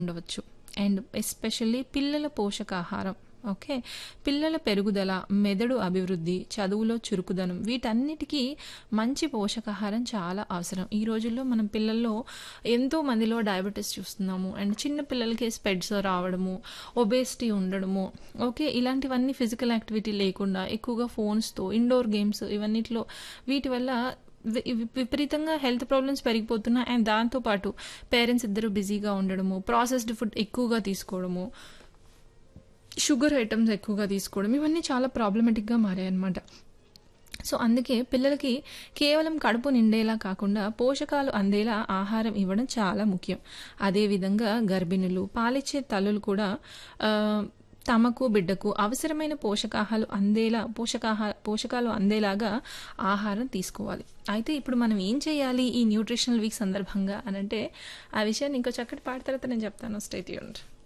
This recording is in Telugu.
ఉండవచ్చు అండ్ ఎస్పెషల్లీ పిల్లల పోషకాహారం ఓకే పిల్లల పెరుగుదల మెదడు అభివృద్ధి చదువులో చురుకుదనం వీటన్నిటికీ మంచి పోషకాహారం చాలా అవసరం ఈ రోజుల్లో మనం పిల్లల్లో ఎంతో మందిలో డయాబెటీస్ చూస్తున్నాము అండ్ చిన్న పిల్లలకి స్పెడ్స్ రావడము ఒబేసిటీ ఉండడము ఓకే ఇలాంటివన్నీ ఫిజికల్ యాక్టివిటీ లేకుండా ఎక్కువగా ఫోన్స్తో ఇండోర్ గేమ్స్ ఇవన్నిట్లో వీటి వల్ల వి- వి- విపరీతంగా హెల్త్ ప్రాబ్లమ్స్ పెరిగిపోతున్నాయి అండ్ దాంతోపాటు పేరెంట్స్ ఇద్దరు బిజీగా ఉండడము ప్రాసెస్డ్ ఫుడ్ ఎక్కువగా తీసుకోవడము షుగర్ ఐటమ్స్ ఎక్కువగా తీసుకోవడం ఇవన్నీ చాలా ప్రాబ్లమెటిక్గా మారాయన్నమాట సో అందుకే పిల్లలకి కేవలం కడుపు నిండేలా కాకుండా పోషకాలు అందేలా ఆహారం ఇవ్వడం చాలా ముఖ్యం అదేవిధంగా గర్భిణులు పాలిచ్చే తల్లులు కూడా ఆ, తమకు బిడ్డకు అవసరమైన పోషకాహాలు అందేలా పోషకాహా పోషకాలు అందేలాగా ఆహారం తీసుకోవాలి అయితే ఇప్పుడు మనం ఏం చేయాలి ఈ న్యూట్రిషనల్ వీక్ సందర్భంగా అని అంటే ఆ విషయాన్ని ఇంకో చక్కటి పాట తర్వాత నేను చెప్తాను స్టేట్ యూనిట్